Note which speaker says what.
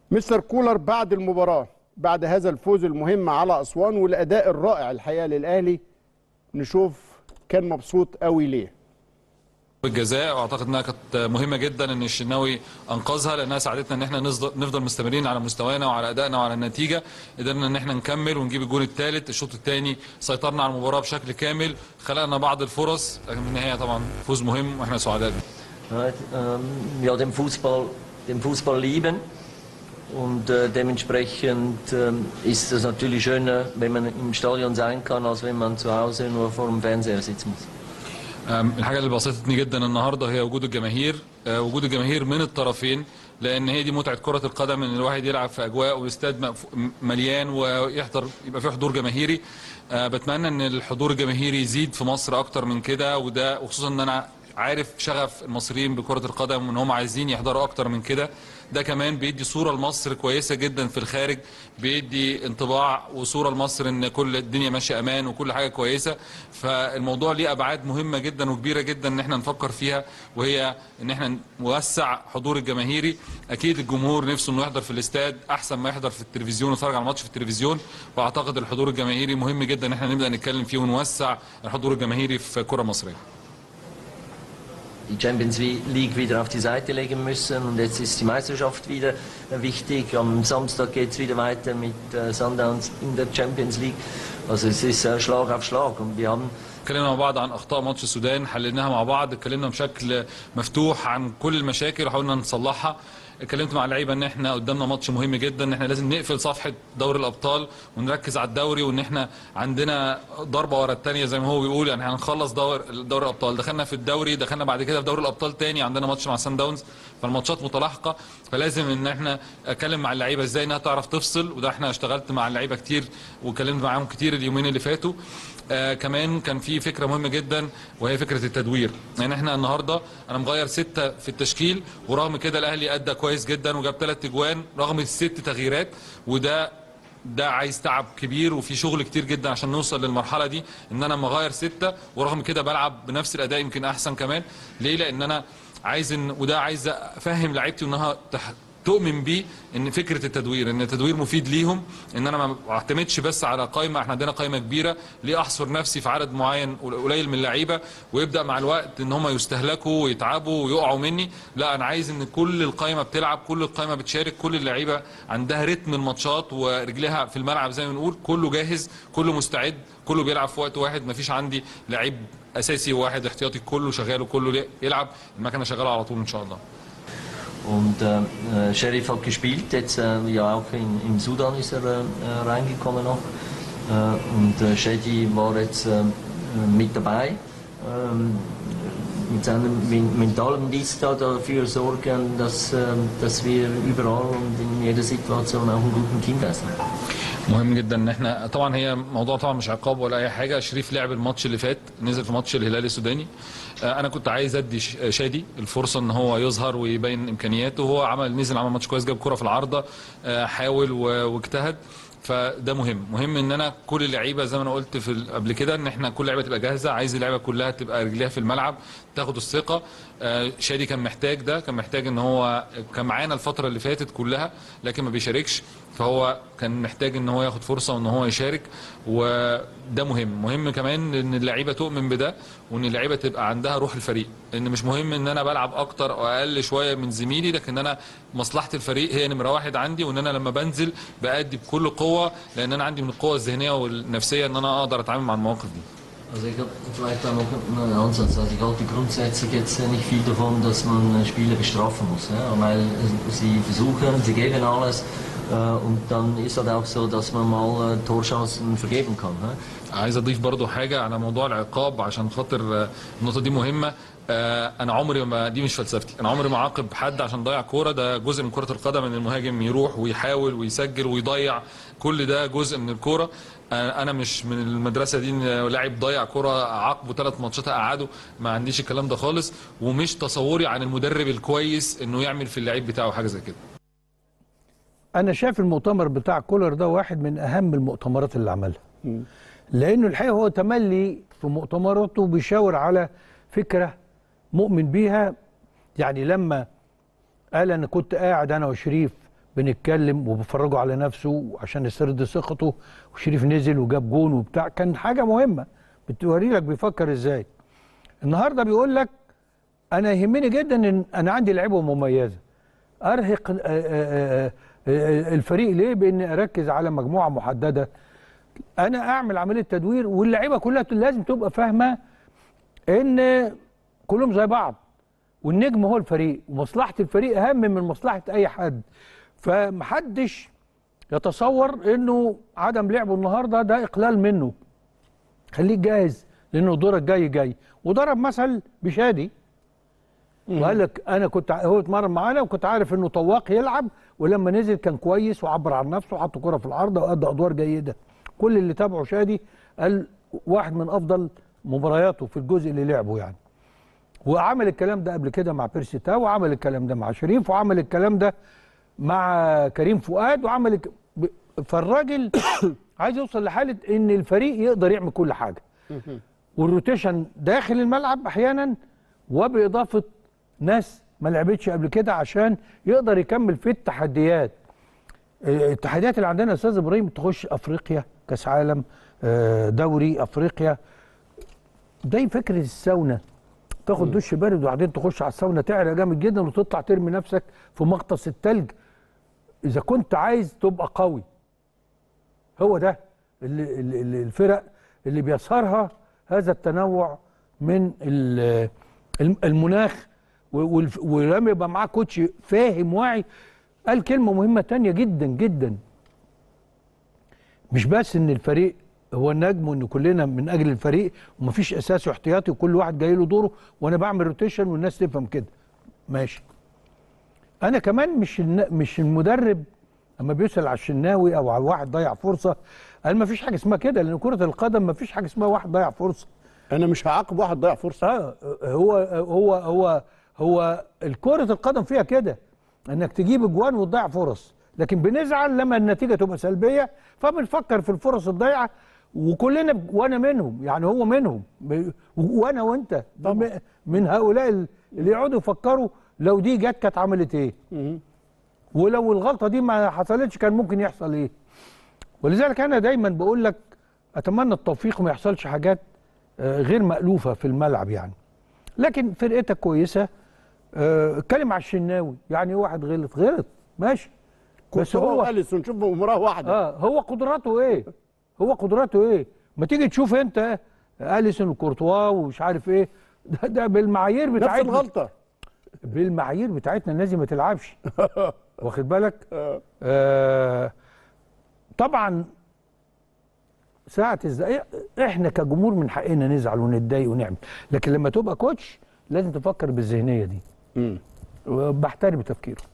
Speaker 1: مستر كولر بعد المباراة بعد هذا الفوز المهم على أسوان والأداء الرائع الحقيقة للأهلي نشوف كان مبسوط قوي ليه
Speaker 2: بالجزاء واعتقد انها كانت مهمه جدا ان الشناوي انقذها لانها ساعدتنا ان احنا نفضل نفضل مستمرين على مستوانا وعلى ادائنا وعلى النتيجه قدرنا ان احنا نكمل ونجيب الجول الثالث الشوط الثاني سيطرنا على المباراه بشكل كامل خلقنا بعض الفرص لكن في النهايه طبعا فوز مهم واحنا سعداء بيه
Speaker 3: ähm, ja, den Fußball, den Fußball lieben. Und äh, dementsprechend ähm, ist es natürlich schöner, wenn man im Stadion sein kann, als wenn man zu Hause nur vor dem Fernseher sitzen muss.
Speaker 2: أم، الحاجه اللي بسطتني جدا النهارده هي وجود الجماهير أه، وجود الجماهير من الطرفين لان هي دي متعه كره القدم ان الواحد يلعب في اجواء والاستاد مقف- مليان ويحضر يبقى في حضور جماهيري أه، بتمنى ان الحضور الجماهيري يزيد في مصر اكتر من كده وده وخصوصا ان انا عارف شغف المصريين بكره القدم وان هم عايزين يحضروا اكتر من كده ده كمان بيدي صوره لمصر كويسه جدا في الخارج بيدي انطباع وصوره لمصر ان كل الدنيا ماشيه امان وكل حاجه كويسه فالموضوع ليه ابعاد مهمه جدا وكبيره جدا ان احنا نفكر فيها وهي ان احنا نوسع حضور الجماهيري اكيد الجمهور نفسه انه يحضر في الاستاد احسن ما يحضر في التلفزيون ويتفرج على الماتش في التلفزيون واعتقد الحضور الجماهيري مهم جدا ان احنا نبدا نتكلم فيه ونوسع الحضور الجماهيري في كره مصريه
Speaker 3: Die Champions League wieder auf die Seite legen müssen und jetzt ist die Meisterschaft wieder äh, wichtig. Am Samstag geht es wieder weiter mit äh, Sundowns in der Champions League. Also es ist äh, Schlag auf Schlag und wir haben
Speaker 2: اتكلمنا مع بعض عن اخطاء ماتش السودان حللناها مع بعض اتكلمنا بشكل مفتوح عن كل المشاكل وحاولنا نصلحها اتكلمت مع اللعيبه ان احنا قدامنا ماتش مهم جدا ان احنا لازم نقفل صفحه دوري الابطال ونركز على الدوري وان احنا عندنا ضربه ورا الثانيه زي ما هو بيقول يعني هنخلص دور دوري الابطال دخلنا في الدوري دخلنا بعد كده في دوري الابطال تاني عندنا ماتش مع سان داونز فالماتشات متلاحقه فلازم ان احنا اتكلم مع اللعيبه ازاي انها تعرف تفصل وده احنا اشتغلت مع اللعيبه كتير واتكلمت معاهم كتير اليومين اللي فاتوا آه كمان كان في فكره مهمه جدا وهي فكره التدوير يعني احنا النهارده انا مغير سته في التشكيل ورغم كده الاهلي ادى كويس جدا وجاب ثلاث اجوان رغم الست تغييرات وده ده عايز تعب كبير وفي شغل كتير جدا عشان نوصل للمرحله دي ان انا مغير سته ورغم كده بلعب بنفس الاداء يمكن احسن كمان ليه لان انا عايز ان وده عايز افهم لعيبتي انها تح... تؤمن بيه ان فكره التدوير ان التدوير مفيد ليهم ان انا ما اعتمدش بس على قائمه احنا عندنا قائمه كبيره ليه احصر نفسي في عدد معين قليل من اللعيبه ويبدا مع الوقت ان هم يستهلكوا ويتعبوا ويقعوا مني لا انا عايز ان كل القائمه بتلعب كل القائمه بتشارك كل اللعيبه عندها رتم الماتشات ورجلها في الملعب زي ما بنقول كله جاهز كله مستعد كله بيلعب في وقت واحد مفيش عندي لعيب اساسي وواحد احتياطي كله شغال وكله يلعب المكنه شغاله على طول ان شاء الله
Speaker 3: Und äh, äh, Sheriff hat gespielt, jetzt äh, ja auch in, im Sudan ist er äh, reingekommen noch. Äh, und äh, Shady war jetzt äh, mit dabei. Ähm, mit seinem men- mentalen Dienst da dafür sorgen, dass, äh, dass wir überall und in jeder Situation auch einen guten Teamgeist haben.
Speaker 2: مهم جدا ان احنا طبعا هي موضوع طبعا مش عقاب ولا اي حاجه شريف لعب الماتش اللي فات نزل في ماتش الهلال السوداني آه، انا كنت عايز ادي ش- شادي الفرصه ان هو يظهر ويبين امكانياته وهو عمل نزل عمل ماتش كويس جاب كره في العارضه آه، حاول و- واجتهد فده مهم مهم ان انا كل اللعيبه زي ما انا قلت في ال- قبل كده ان احنا كل لعيبه تبقى جاهزه عايز اللعيبه كلها تبقى رجليها في الملعب تاخد الثقه آه، شادي كان محتاج ده كان محتاج ان هو كان معانا الفتره اللي فاتت كلها لكن ما بيشاركش فهو كان محتاج ان هو ياخد فرصه وان هو يشارك وده مهم مهم كمان ان اللعيبه تؤمن بده وان اللعيبه تبقى عندها روح الفريق ان مش مهم ان انا بلعب اكتر او اقل شويه من زميلي لكن انا مصلحه الفريق هي نمره واحد عندي وان انا لما بنزل بادي بكل قوه لان انا عندي من القوه الذهنيه والنفسيه ان انا اقدر اتعامل مع المواقف دي
Speaker 3: Also ich habe vielleicht da noch einen Ansatz. Also ich halte grundsätzlich jetzt nicht viel davon, dass man äh, Spieler bestrafen muss, ja? weil äh, sie versuchen, sie geben alles äh, und dann ist halt auch so, dass man mal äh, Torchancen vergeben kann. Ja?
Speaker 2: عايز اضيف برضو حاجه على موضوع العقاب عشان خاطر آه، النقطه دي مهمه آه، انا عمري ما دي مش فلسفتي انا عمري ما اعاقب حد عشان ضيع كوره ده جزء من كره القدم ان المهاجم يروح ويحاول ويسجل ويضيع كل ده جزء من الكوره آه، انا مش من المدرسه دي ان لاعب ضيع كوره عاقبه ثلاث ماتشات اقعده ما عنديش الكلام ده خالص ومش تصوري عن المدرب الكويس انه يعمل في اللعيب بتاعه حاجه زي كده
Speaker 4: انا شايف المؤتمر بتاع كولر ده واحد من اهم المؤتمرات اللي عملها لانه الحقيقه هو تملي في مؤتمراته بيشاور على فكره مؤمن بيها يعني لما قال انا كنت قاعد انا وشريف بنتكلم وبفرجه على نفسه عشان يسرد ثقته وشريف نزل وجاب جون وبتاع كان حاجه مهمه بتوري لك بيفكر ازاي النهارده بيقول لك انا يهمني جدا ان انا عندي لعيبه مميزه ارهق آه، آه، آه، الفريق ليه باني اركز على مجموعه محدده انا اعمل عمليه تدوير واللعيبه كلها لازم تبقى فاهمه ان كلهم زي بعض والنجم هو الفريق ومصلحه الفريق اهم من مصلحه اي حد فمحدش يتصور انه عدم لعبه النهارده ده اقلال منه خليك جاهز لانه دورك جاي جاي وضرب مثل بشادي وقال لك انا كنت ع- هو اتمرن معانا وكنت عارف انه طواق يلعب ولما نزل كان كويس وعبر عن نفسه وحط كرة في العارضه وادى ادوار جيده كل اللي تابعه شادي قال واحد من افضل مبارياته في الجزء اللي لعبه يعني وعمل الكلام ده قبل كده مع بيرسي تاو وعمل الكلام ده مع شريف وعمل الكلام ده مع كريم فؤاد وعمل الك... ب- فالراجل عايز يوصل لحاله ان الفريق يقدر يعمل كل حاجه والروتيشن داخل الملعب احيانا وباضافه ناس ما لعبتش قبل كده عشان يقدر يكمل في التحديات آه، التحديات اللي عندنا يا استاذ ابراهيم تخش افريقيا كاس عالم آه، دوري افريقيا ده فكره الساونا تاخد دش بارد وبعدين تخش على الساونا تعرق جامد جدا وتطلع ترمي نفسك في مغطس التلج اذا كنت عايز تبقى قوي هو ده اللي اللي اللي الفرق اللي بيسهرها هذا التنوع من ال- الم- المناخ و- والف- ولما يبقى معاه كوتش فاهم واعي قال كلمه مهمه تانية جدا جدا مش بس ان الفريق هو النجم وان كلنا من اجل الفريق ومفيش اساسي واحتياطي وكل واحد جاي له دوره وانا بعمل روتيشن والناس تفهم كده ماشي انا كمان مش الن- مش المدرب اما بيسال على الشناوي او على واحد ضيع فرصه قال مفيش حاجه اسمها كده لان كره القدم مفيش حاجه اسمها واحد ضيع فرصه
Speaker 1: انا مش هعاقب واحد ضيع فرصه
Speaker 4: اه هو هو هو هو الكرة القدم فيها كده انك تجيب اجوان وتضيع فرص لكن بنزعل لما النتيجه تبقى سلبيه فبنفكر في الفرص الضايعه وكلنا ب- وانا منهم يعني هو منهم ب- وانا وانت م- من هؤلاء ال- اللي يقعدوا يفكروا لو دي جت كانت عملت ايه ولو الغلطه دي ما حصلتش كان ممكن يحصل ايه ولذلك انا دايما بقول لك اتمنى التوفيق وما يحصلش حاجات آه، غير مألوفة في الملعب يعني لكن فرقتك كويسة آه، اتكلم على الشناوي يعني واحد غلط غلط ماشي بس
Speaker 1: هو
Speaker 4: هو
Speaker 1: اليسون شوف مباراه واحده
Speaker 4: اه هو قدراته ايه هو قدراته ايه ما تيجي تشوف انت اليسون وكورتوا ومش عارف ايه ده, ده بالمعايير
Speaker 1: نفس
Speaker 4: بتاعتنا
Speaker 1: الغلطه
Speaker 4: بالمعايير بتاعتنا الناس دي ما تلعبش واخد بالك آه طبعا ساعة الزقاق احنا كجمهور من حقنا نزعل ونتضايق ونعمل لكن لما تبقى كوتش لازم تفكر بالذهنية دي
Speaker 1: مم.
Speaker 4: بحترم تفكيره